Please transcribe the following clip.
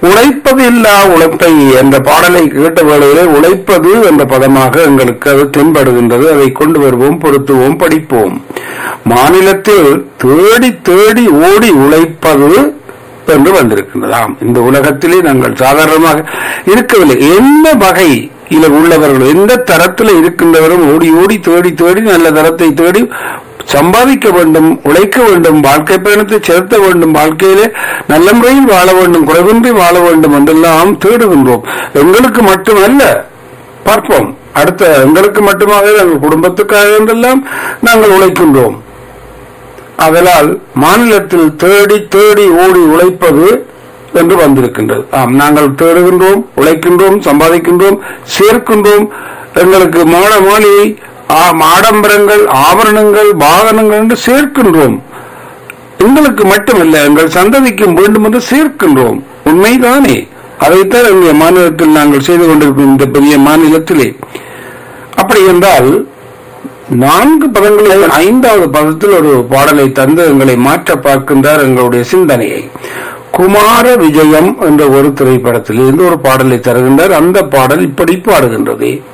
உழைப்பது இல்லா உழைப்பை என்ற பாடலை கேட்ட வேளையிலே உழைப்பது என்ற பதமாக எங்களுக்கு அது தென்படுகின்றது அதை கொண்டு வருவோம் பொருத்துவோம் படிப்போம் மாநிலத்தில் தேடி தேடி ஓடி உழைப்பது என்று வந்திருக்கின்றதாம் இந்த உலகத்திலே நாங்கள் சாதாரணமாக இருக்கவில்லை என்ன வகை இல உள்ளவர்கள் எந்த தரத்தில் இருக்கின்றவரும் ஓடி ஓடி தேடி தேடி நல்ல தரத்தை தேடி சம்பாதிக்க வேண்டும் உழைக்க வேண்டும் வாழ்க்கை பயணத்தை செலுத்த வேண்டும் வாழ்க்கையிலே நல்ல முறையில் வாழ வேண்டும் குறைவின்றி வாழ வேண்டும் என்றெல்லாம் தேடுகின்றோம் எங்களுக்கு மட்டுமல்ல பார்ப்போம் அடுத்த எங்களுக்கு மட்டுமாக எங்கள் குடும்பத்துக்காக என்றெல்லாம் நாங்கள் உழைக்கின்றோம் அதனால் மாநிலத்தில் தேடி தேடி ஓடி உழைப்பது என்று வந்திருக்கின்றது ஆம் நாங்கள் தேடுகின்றோம் உழைக்கின்றோம் சம்பாதிக்கின்றோம் சேர்க்கின்றோம் எங்களுக்கு மாட மாளிகை ஆம், ஆடம்பரங்கள் ஆபரணங்கள் வாகனங்கள் என்று சேர்க்கின்றோம் எங்களுக்கு மட்டுமல்ல எங்கள் சந்ததிக்கும் வேண்டும் என்று சேர்க்கின்றோம் உண்மைதானே அதைத்தான் எங்கள் மாநிலத்தில் நாங்கள் செய்து கொண்டிருக்கும் இந்த பெரிய மாநிலத்திலே அப்படி என்றால் நான்கு பதங்களில் ஐந்தாவது பதத்தில் ஒரு பாடலை தந்து எங்களை மாற்ற பார்க்கின்றார் எங்களுடைய சிந்தனையை குமார விஜயம் என்ற ஒரு திரைப்படத்தில் இருந்து ஒரு பாடலை தருகின்றார் அந்த பாடல் இப்படி பாடுகின்றது